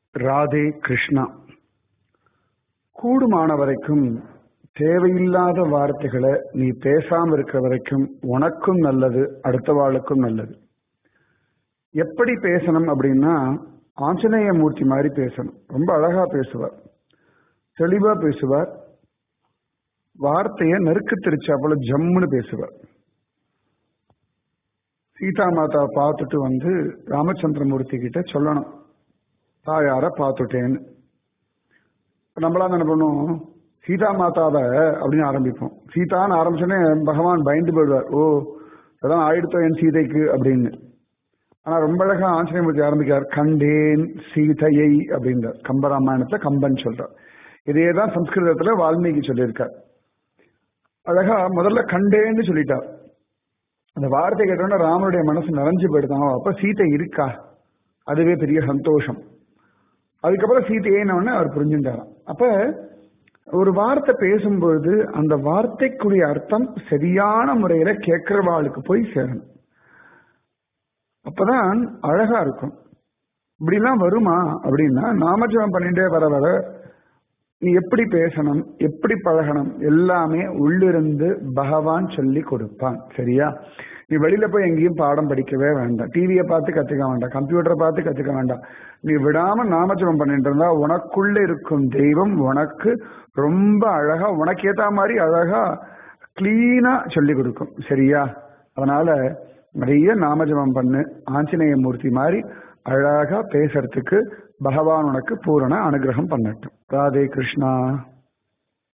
ராதே கிருஷ்ணா கூடுமான வரைக்கும் தேவையில்லாத வார்த்தைகளை நீ பேசாம இருக்கிற வரைக்கும் உனக்கும் நல்லது அடுத்த வாளுக்கும் நல்லது எப்படி பேசணும் அப்படின்னா ஆஞ்சநேய மூர்த்தி மாதிரி பேசணும் ரொம்ப அழகா பேசுவார் தெளிவா பேசுவார் வார்த்தையை நறுக்கு தெரிச்சாப்புல ஜம்முன்னு பேசுவார் சீதா மாதாவை பார்த்துட்டு வந்து ராமச்சந்திரமூர்த்தி கிட்ட சொல்லணும் தாயார பார்த்துட்டேன்னு நம்மளாம் என்ன பண்ணுவோம் சீதா மாதாவை அப்படின்னு ஆரம்பிப்போம் சீதான்னு ஆரம்பிச்சோடனே பகவான் பயந்து போயிடுவார் ஓ அதான் ஆயிடுத்தோ என் சீதைக்கு அப்படின்னு ஆனா ரொம்ப அழகா ஆஞ்சநேயமூர்த்தி ஆரம்பிக்கிறார் கண்டேன் சீதையை அப்படின்றார் கம்பராமாயணத்துல கம்பன் சொல்றார் இதே தான் சம்ஸ்கிருதத்துல வால்மீகி சொல்லியிருக்கார் அழகா முதல்ல கண்டேன்னு சொல்லிட்டார் அந்த வார்த்தை கேட்டோன்னா ராமனுடைய மனசு நிறைஞ்சு போயிடுதான் அப்ப சீதை இருக்கா அதுவே பெரிய சந்தோஷம் அதுக்கப்புறம் சீதையேன்னு அவர் புரிஞ்சுட்டாராம் அப்ப ஒரு வார்த்தை பேசும்பொழுது அந்த வார்த்தைக்குரிய அர்த்தம் சரியான முறையில கேட்கிறவாளுக்கு போய் சேரணும் அப்பதான் அழகா இருக்கும் இப்படிலாம் வருமா அப்படின்னா நாமஜபம் பண்ணிட்டே வர வர நீ எப்படி பேசணும் எப்படி பழகணும் எல்லாமே உள்ளிருந்து பகவான் சொல்லி கொடுப்பான் சரியா நீ வெளியில போய் எங்கேயும் பாடம் படிக்கவே வேண்டாம் டிவியை பார்த்து கத்துக்க வேண்டாம் கம்ப்யூட்டரை பார்த்து கத்துக்க வேண்டாம் நீ விடாம நாமஜபம் பண்ணிட்டு இருந்தா உனக்குள்ள இருக்கும் தெய்வம் உனக்கு ரொம்ப அழகா உனக்கு ஏத்த மாதிரி அழகா கிளீனா சொல்லி கொடுக்கும் சரியா அதனால நிறைய நாமஜபம் பண்ணு ஆஞ்சநேய மூர்த்தி மாதிரி அழகா பேசுறதுக்கு பகவான் உனக்கு பூரண அனுகிரகம் பண்ணட்டும் ராதே கிருஷ்ணா